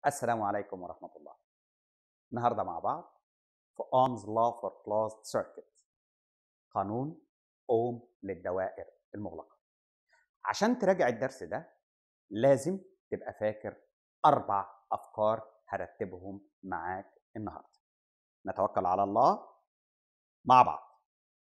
السلام عليكم ورحمة الله النهاردة مع بعض في Ohm's Law for Closed Circuit قانون أوم للدوائر المغلقة عشان تراجع الدرس ده لازم تبقى فاكر أربع أفكار هرتبهم معاك النهاردة نتوكل على الله مع بعض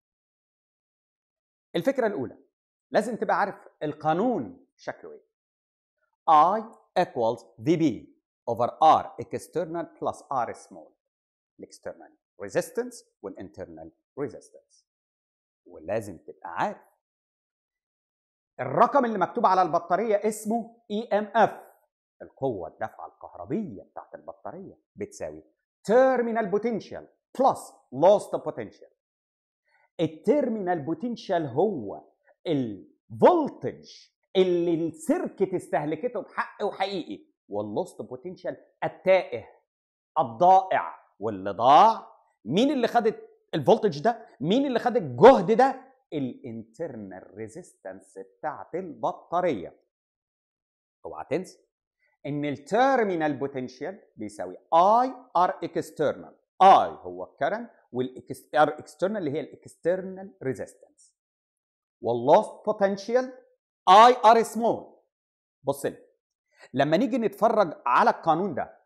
الفكرة الأولى لازم تبقى عارف القانون شكله إيه I equals VB over R external plus R small الاكسترنال resistance والinternal resistance ولازم تبقى عارف الرقم اللي مكتوب على البطارية اسمه EMF القوة الدفعة الكهربية بتاعت البطارية بتساوي terminal potential plus lost potential التيرمينال بوتنشال هو الفولتج اللي السيركت استهلكته بحق وحقيقي واللوست بوتنشال التائه الضائع واللي ضاع مين اللي خد الفولتج ده مين اللي خد الجهد ده الانترنال ريزيستنس بتاعت البطاريه اوعى تنسى ان التيرمينال بوتنشال بيساوي اي ار اكسترنال اي هو الكرنت والار اكسترنال اللي هي الاكسترنال ريزيستنس واللوست بوتنشال اي ار سمول بص لي لما نيجي نتفرج على القانون ده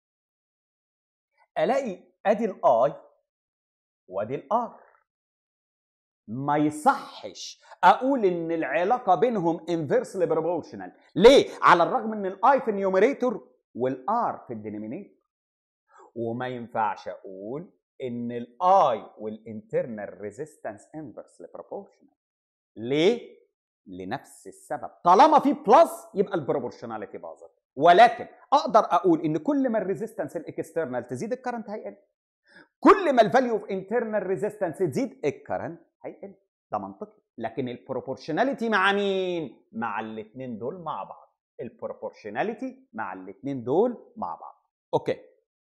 الاقي ادي الاي وادي الار ما يصحش اقول ان العلاقه بينهم انفيرسلي بروبورشنال ليه على الرغم ان الاي في النيوميريتور والار في الدينومينيتور وما ينفعش اقول ان الاي والانترنال ريزيستنس انفيرسلي بروبورشنال ليه لنفس السبب طالما في بلس يبقى البروبورشناليتي باظت ولكن اقدر اقول ان كل ما الريزيستنس الاكسترنال تزيد الكرنت هيقل كل ما الفاليو اوف انترنال ريزيستنس تزيد الكرنت هيقل ده منطقي لكن البروبورشناليتي مع مين مع الاثنين دول مع بعض البروبورشناليتي مع الاثنين دول مع بعض اوكي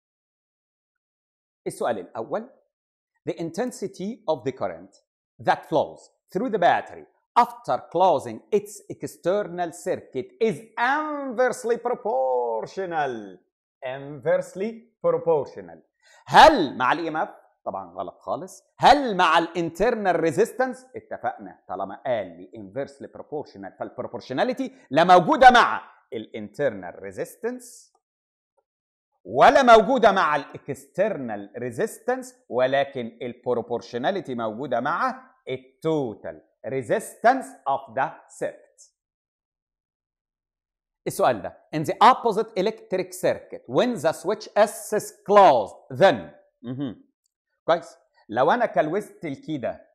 السؤال الاول the intensity of the current that flows through the battery after closing its external circuit is inversely proportional inversely proportional هل مع الاي ام اف طبعا غلط خالص هل مع الانترنال ريزيستنس اتفقنا طالما قال لي انفيرسلي بروبورشنال فالبروبورشناليتي لا موجوده مع الانترنال ريزيستنس ولا موجوده مع الاكسترنال ريزيستنس ولكن البروبورشناليتي موجوده مع التوتال resistance of the circuit. السؤال ده in the opposite electric circuit when the switch S is closed then مهم. كويس لو انا كلوزت الكي ده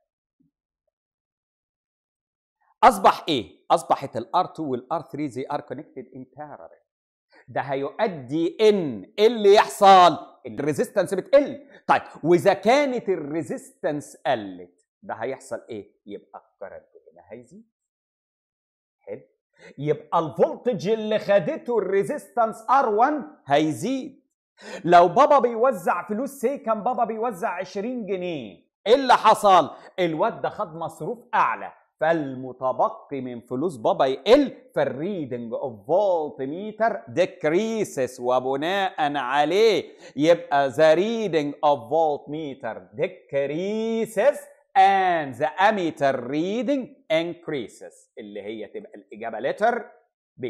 اصبح ايه اصبحت الار 2 والار 3 زي ار كونكتد ان parallel ده هيؤدي ان إيه اللي يحصل الريزيستنس بتقل طيب واذا كانت الريزيستنس قلت ده هيحصل ايه؟ يبقى الكرنت هنا هيزيد. حلو؟ يبقى الفولتج اللي خدته الريزيستنس ار1 هيزيد. لو بابا بيوزع فلوس سي كان بابا بيوزع 20 جنيه، ايه اللي حصل؟ الواد ده خد مصروف اعلى فالمتبقي من فلوس بابا يقل فالريدنج اوف فولت ميتر decreases وبناء عليه يبقى the reading of voltmeter decreases and the ammeter reading increases اللي هي تبقى الإجابة letter B.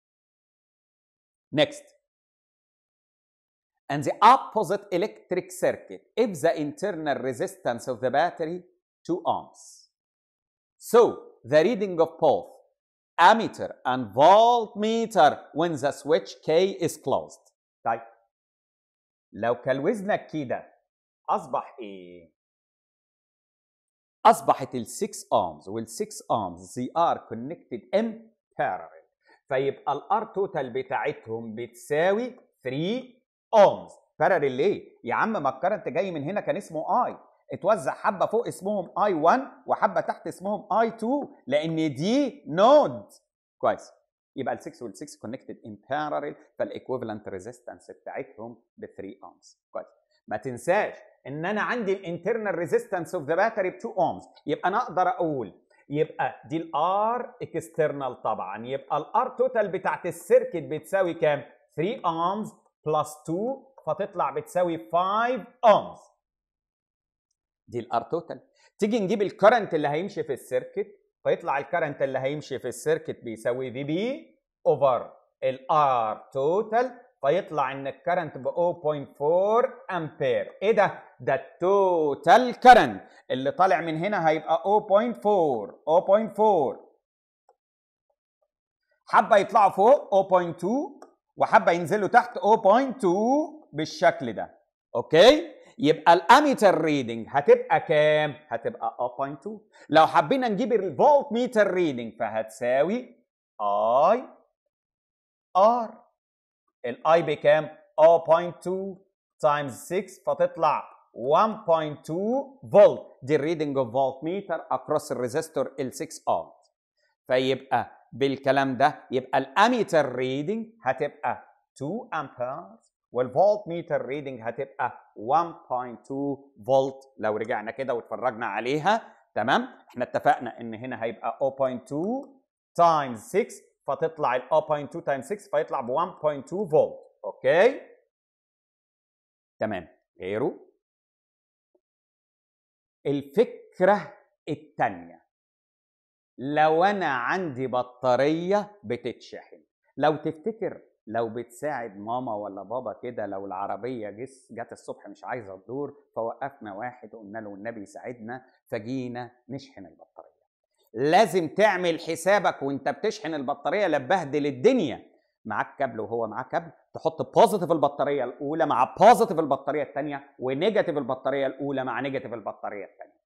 Next. And the opposite electric circuit if the internal resistance of the battery 2 ohms. So the reading of both ammeter and voltmeter when the switch K is closed. طيب لو كلوزنا كده أصبح إيه؟ اصبحت ال 6 arms وال 6 arms they are connected in parallel فيبقى الار توتال بتاعتهم بتساوي 3 ohms parallel ليه؟ يا عم ما الكرنت جاي من هنا كان اسمه اي اتوزع حبه فوق اسمهم اي 1 وحبه تحت اسمهم اي 2 لان دي نود كويس يبقى ال 6 وال 6 connected in parallel فالايكويفالنت ريزيستنس بتاعتهم ب 3 ohms كويس ما تنساش ان انا عندي الانترنال ريزيستنس اوف ذا باتري ب 2 اومز يبقى انا اقدر اقول يبقى دي الار اكسترنال طبعا يبقى الار توتال بتاعت السيركت بتساوي كام 3 ohms بلس 2 فتطلع بتساوي 5 اومز دي الار توتال تيجي نجيب الكرنت اللي هيمشي في السيركت فيطلع الكرنت اللي هيمشي في السيركت بيساوي في بي اوفر الار توتال فيطلع ان الكرنت ب 0.4 امبير ايه ده ده التوتال كرنت اللي طالع من هنا هيبقى 0.4 0.4 حبه يطلعوا فوق 0.2 وحبه ينزلوا تحت 0.2 بالشكل ده اوكي يبقى الاميتر ريدنج هتبقى كام هتبقى 0.2 لو حبينا نجيب الفولت ميتر ريدنج فهتساوي اي ار الاي بكام 0.2 تايمز 6 فتطلع 1.2 فولت دي الريدنج اوف فولت ميتر اكروس الريزستور ال 6 اوم فيبقى بالكلام ده يبقى الاميتر ريدنج هتبقى 2 امبير والفولت ميتر ريدنج هتبقى 1.2 فولت لو رجعنا كده واتفرجنا عليها تمام احنا اتفقنا ان هنا هيبقى 0.2 تايمز 6 فتطلع ال 0.2 تايمز 6 فيطلع ب 1.2 فولت اوكي تمام غيره الفكره الثانيه لو انا عندي بطاريه بتتشحن لو تفتكر لو بتساعد ماما ولا بابا كده لو العربيه جس جت الصبح مش عايزه تدور فوقفنا واحد قلنا له النبي يساعدنا فجينا نشحن البطاريه لازم تعمل حسابك وانت بتشحن البطاريه لا تبهدل الدنيا معاك كابل وهو معاه كابل تحط بوزيتيف البطاريه الاولى مع بوزيتيف البطاريه الثانيه ونيجاتيف البطاريه الاولى مع نيجاتيف البطاريه الثانيه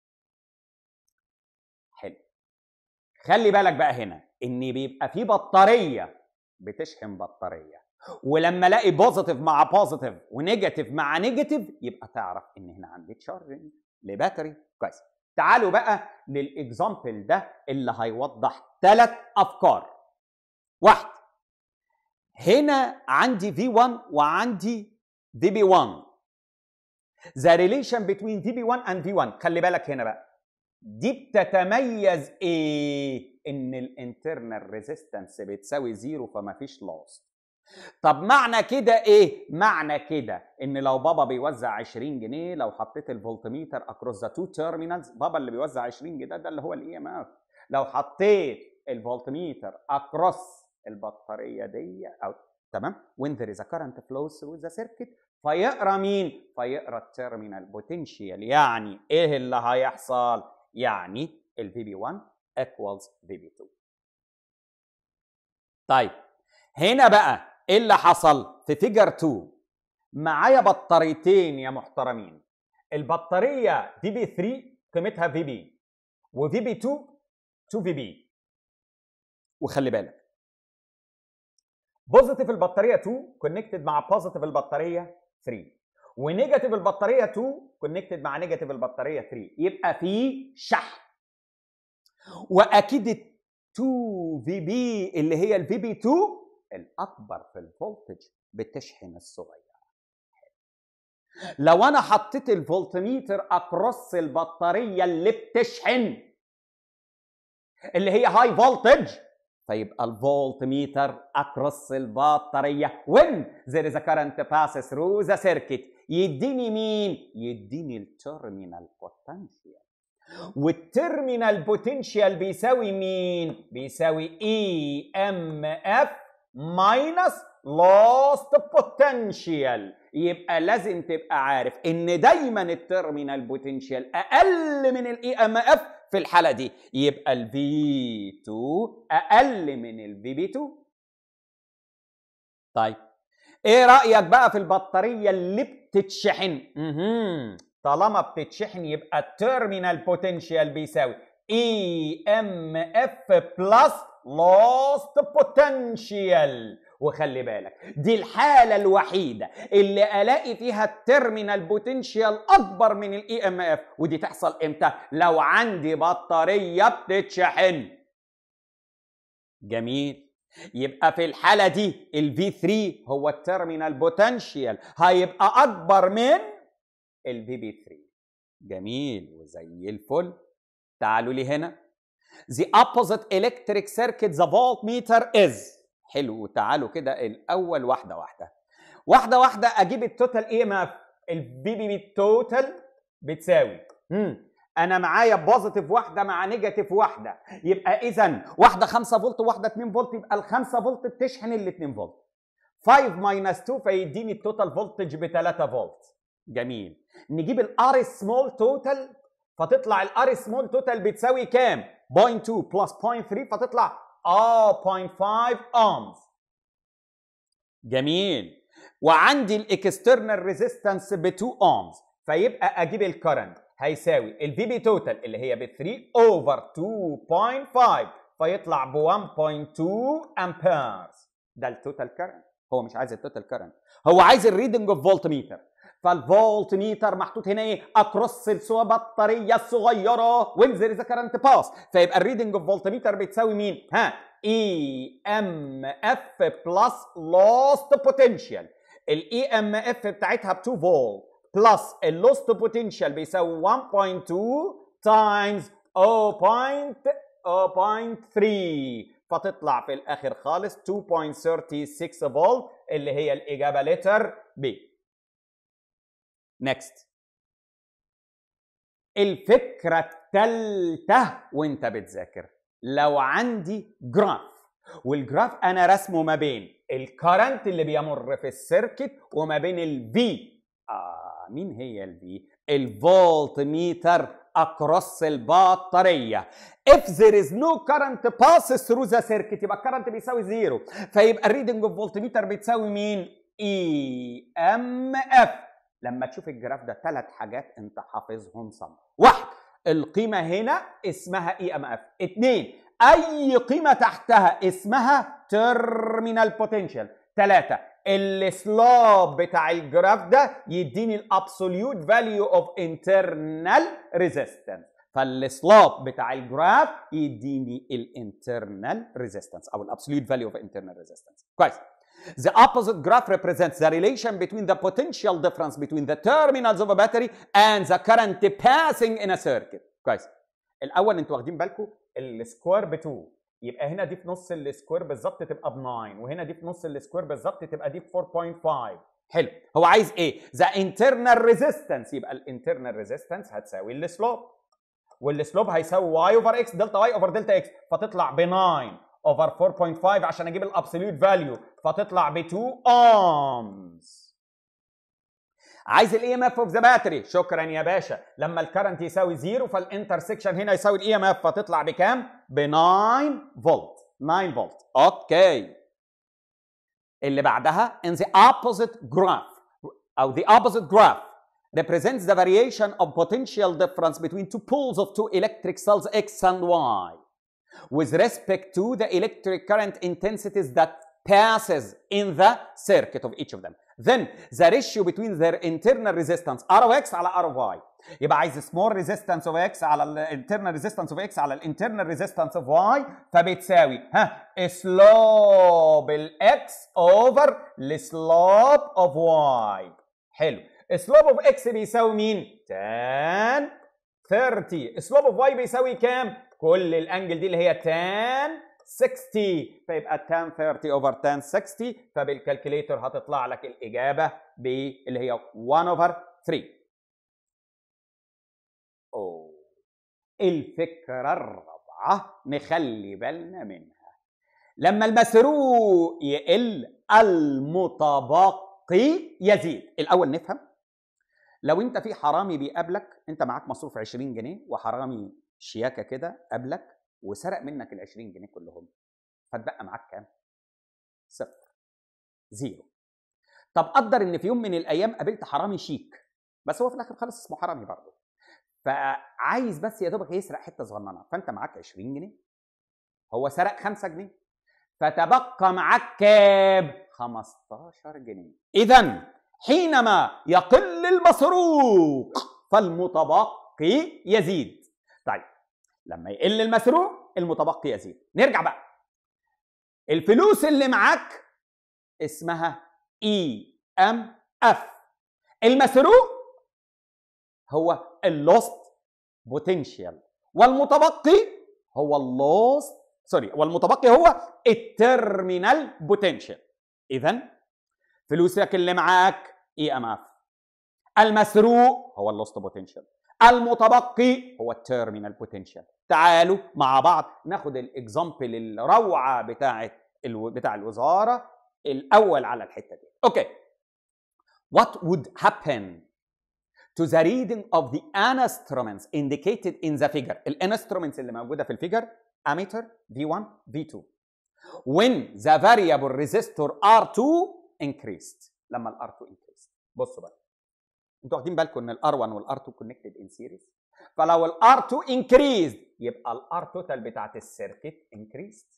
حلو خلي بالك بقى هنا ان بيبقى في بطاريه بتشحن بطاريه ولما الاقي بوزيتيف مع بوزيتيف ونيجاتيف مع نيجاتيف يبقى تعرف ان هنا عندي تشارجنج لباتري كويس تعالوا بقى للاكزامبل ده اللي هيوضح ثلاث افكار واحد هنا عندي V1 وعندي VB1 The relation between VB1 and V1 خلي بالك هنا بقى دي بتتميز ايه ان الانترنال ريزيستنس بتساوي زيرو فما فيش لوس طب معنى كده ايه معنى كده ان لو بابا بيوزع 20 جنيه لو حطيت الفولتميتر اكروس ذا تو تيرمينالز بابا اللي بيوزع 20 جنيه ده اللي هو الاي ام اف لو حطيت الفولتميتر اكروس البطاريه دي او تمام when there is a current flows through the circuit فيقرا مين فيقرا التيرمينال بوتنشال يعني ايه اللي هيحصل يعني ال VB1 equals VB2 طيب هنا بقى ايه اللي حصل في فيجر 2 معايا بطاريتين يا محترمين البطاريه في بي 3 قيمتها في بي وفي بي 2 2 في بي وخلي بالك بوزيتيف البطاريه 2 كونكتد مع بوزيتيف البطاريه 3 ونيجاتيف البطاريه 2 كونكتد مع نيجاتيف البطاريه 3 يبقى في شحن واكيد ال 2 في بي اللي هي الفي بي 2 الاكبر في الفولتج بتشحن الصغير لو انا حطيت الفولتميتر اكروس البطاريه اللي بتشحن اللي هي هاي فولتج فيبقى الفولتميتر اكروس البطاريه when there is a current passes through the circuit يديني مين يديني التيرمينال بوتنشال والتيرمينال بوتنشال بيساوي مين بيساوي اي ام اف ماينس لوست بوتنشال يبقى لازم تبقى عارف ان دايما التيرمينال بوتنشال اقل من الاي ام اف في الحاله دي يبقى ال V2 اقل من ال VB2 طيب ايه رايك بقى في البطاريه اللي بتتشحن مهم. طالما بتتشحن يبقى التيرمينال بوتنشال بيساوي اي ام اف بلس لوست بوتنشال وخلي بالك دي الحاله الوحيده اللي الاقي فيها التيرمينال بوتنشال اكبر من الاي ام اف ودي تحصل امتى لو عندي بطاريه بتتشحن جميل يبقى في الحاله دي الفي 3 هو التيرمينال بوتنشال هيبقى اكبر من الفي بي 3 جميل وزي الفل تعالوا لي هنا the opposite electric circuit the voltmeter is حلو تعالوا كده الاول واحده واحده واحده واحده اجيب التوتال اي ام اف البي بي بي التوتال بتساوي امم انا معايا بوزيتيف واحده مع نيجاتيف واحده يبقى اذا واحده 5 فولت وواحده 2 فولت يبقى ال 5 فولت بتشحن ال 2 فولت 5 ماينس 2 فيديني التوتال فولتج ب 3 فولت جميل نجيب الار سمول توتال فتطلع الار سمول توتال بتساوي كام 0.2 بلس 0.3 فتطلع اه 0.5 اومز جميل وعندي الاكسترنال ريزيستنس ب 2 اومز فيبقى اجيب الكرنت هيساوي الفي بي توتال اللي هي ب 3 اوفر 2.5 فيطلع ب 1.2 امبيرز ده التوتال كرنت هو مش عايز التوتال كرنت هو عايز الريدنج اوف فولت ميتر فالفولت ميتر محطوط هنا ايه اكروس البطاريه الصغيره وين ذير از كرنت باس فيبقى الريدنج اوف فولت ميتر بتساوي مين ها اي ام اف بلس لوست بوتنشال الاي ام اف بتاعتها ب 2 فولت بلس اللوست بوتنشال بيساوي 1.2 تايمز 0.0.3 فتطلع في الاخر خالص 2.36 فولت اللي هي الاجابه لتر بي نيكست الفكره الثالثه وانت بتذاكر لو عندي جراف والجراف انا رسمه ما بين الكرنت اللي بيمر في السيركت وما بين الفي آه مين هي الفي الفولت ميتر اكروس البطاريه if there is no current passes through the circuit يبقى الكرنت بيساوي زيرو فيبقى الريدنج اوف فولت ميتر بتساوي مين اي ام اف لما تشوف الجراف ده ثلاث حاجات انت حافظهم صم واحد القيمه هنا اسمها اي ام اف اثنين اي قيمه تحتها اسمها تيرمينال بوتنشال ثلاثه السلوب بتاع الجراف ده يديني الابسوليوت فاليو اوف انترنال ريزيستنس فالسلوب بتاع الجراف يديني الانترنال ريزيستنس او الابسوليوت فاليو اوف انترنال ريزيستنس كويس The opposite graph represents the relation between the potential difference between the terminals of a battery and the current passing in a circuit. كويس. الأول أنتوا واخدين بالكم السكوير ب 2 يبقى هنا دي في نص السكوير بالظبط تبقى ب 9 وهنا دي في نص السكوير بالظبط تبقى دي ب 4.5 حلو هو عايز ايه؟ ذا انترنال ريزيستنس يبقى الانترنال ريزيستنس هتساوي السلوب والسلوب هيساوي واي اوفر اكس دلتا واي اوفر دلتا اكس فتطلع ب 9 اوفر 4.5 عشان اجيب الابسوليوت فاليو فتطلع ب 2 اومز عايز الاي ام اف اوف ذا باتري شكرا يا باشا لما الكرنت يساوي زيرو فالانترسكشن هنا يساوي الاي ام اف فتطلع بكام ب 9 فولت 9 فولت اوكي اللي بعدها in the opposite graph او the opposite graph represents the variation of potential difference between two poles of two electric cells X and Y with respect to the electric current intensities that passes in the circuit of each of them. Then the ratio between their internal resistance R of X على R of Y. يبقى عايز small resistance of X على ال internal resistance of X على ال internal resistance of Y فبتساوي ها slope ال X over ال slope of Y. حلو. slope of X بيساوي مين؟ tan 30. slope of Y بيساوي كام؟ كل الانجل دي اللي هي tan 60 فيبقى tan 30 over tan 60 فبالكالكوليتر هتطلع لك الاجابه ب اللي هي 1 over 3 اوه الفكره الرابعه نخلي بالنا منها لما المسروق يقل المتبقي يزيد الاول نفهم لو انت في حرامي بيقابلك انت معاك مصروف 20 جنيه وحرامي شياكه كده قابلك وسرق منك ال 20 جنيه كلهم فتبقى معاك كام؟ صفر زيرو طب قدر ان في يوم من الايام قابلت حرامي شيك بس هو في الاخر خالص اسمه حرامي برضه فعايز بس يا دوبك يسرق حته صغننه فانت معاك 20 جنيه هو سرق 5 جنيه فتبقى معاك كام؟ 15 جنيه اذا حينما يقل المسروق فالمتبقي يزيد طيب لما يقل المسروق المتبقي يزيد نرجع بقى الفلوس اللي معاك اسمها اي ام اف المسروق هو اللوست بوتنشال والمتبقي هو اللوست سوري والمتبقي هو التيرمينال بوتنشال اذا فلوسك اللي معاك اي ام اف المسروق هو اللوست بوتنشال المتبقي هو التيرمينال بوتنشال تعالوا مع بعض ناخد الاكزامبل الروعه بتاعه الو... بتاع الوزاره الاول على الحته دي اوكي what would happen to the reading of the instruments indicated in the figure الانسترومنتس اللي موجوده في الفيجر ammeter V1 V2 when the variable resistor R2 increased لما ال R2 increased بصوا بقى انتوا واخدين بالكم ان ال R1 وال R2 connected in series فلو ال R2 increased يبقى ال R total بتاعت السيركت increased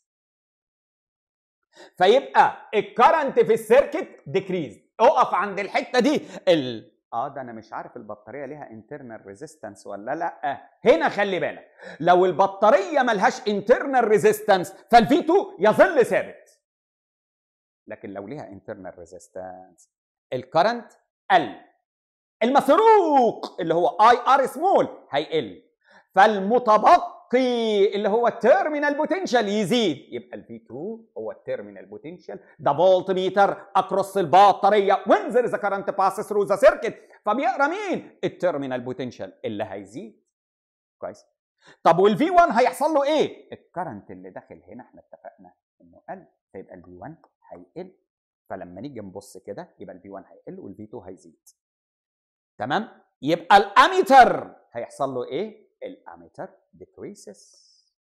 فيبقى الكرنت في السيركت decreased اقف عند الحته دي ال اه ده انا مش عارف البطاريه ليها انترنال ريزيستنس ولا لا هنا خلي بالك لو البطاريه ملهاش انترنال ريزيستنس فالفي 2 يظل ثابت لكن لو ليها انترنال ريزيستنس الكرنت قل المسروق اللي هو اي ار سمول هيقل فالمتبقي اللي هو التيرمينال بوتنشال يزيد يبقى الفي 2 هو التيرمينال بوتنشال ده فولت ميتر اكروس البطاريه وين ذير ذا كرنت باس ثرو ذا سيركت فبيقرا مين التيرمينال بوتنشال اللي هيزيد كويس طب والفي 1 هيحصل له ايه الكرنت اللي داخل هنا احنا اتفقنا انه قل فيبقى الفي 1 هيقل فلما نيجي نبص كده يبقى الفي 1 هيقل والفي 2 هيزيد تمام يبقى الاميتر هيحصل له ايه الاميتر decreases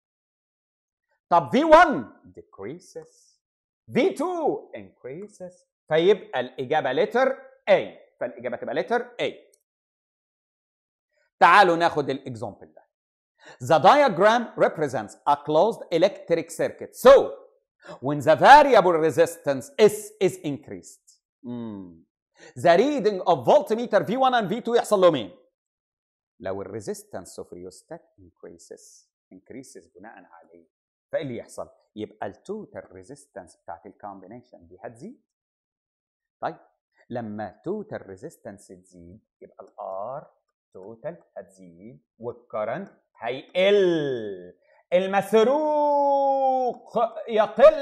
طب V1 decreases V2 increases فيبقى الإجابة letter A فالإجابة تبقى letter A تعالوا ناخد الإكزامبل ده The diagram represents a closed electric circuit. So, when the variable resistance S is increased, mm, the reading of voltmeter V1 and V2 يحصل له مين؟ لو الريزيستنس اوف ريوستات increases increases بناء عليه فايه اللي يحصل؟ يبقى التوتال ريزيستنس بتاعت الكومبينيشن دي هتزيد طيب لما توتال ريزيستنس تزيد يبقى الار توتال هتزيد والكرنت هيقل المسروق يقل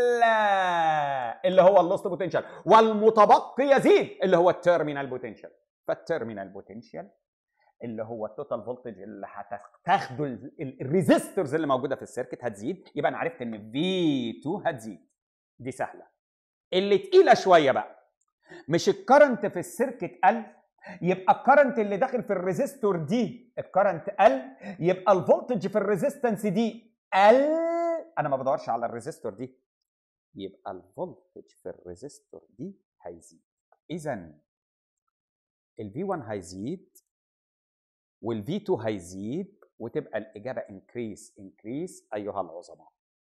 اللي هو اللوست بوتنشال والمتبقي يزيد اللي هو التيرمينال بوتنشال فالتيرمينال بوتنشال اللي هو التوتال فولتج اللي هتاخده الريزيستورز اللي موجوده في السيركت هتزيد يبقى انا عرفت ان في 2 هتزيد دي سهله اللي تقيله شويه بقى مش الكرنت في السيركت قل يبقى الكرنت اللي داخل في الريزيستور دي الكرنت قل يبقى الفولتج في الريزيستنس دي قل انا ما بدورش على الريزيستور دي يبقى الفولتج في الريزيستور دي هيزيد اذا الفي 1 هيزيد والفي 2 هيزيد وتبقى الاجابه انكريس انكريس ايها العظماء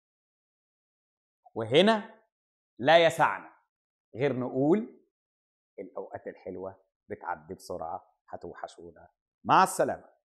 وهنا لا يسعنا غير نقول الاوقات الحلوه بتعدي بسرعه هتوحشونا مع السلامه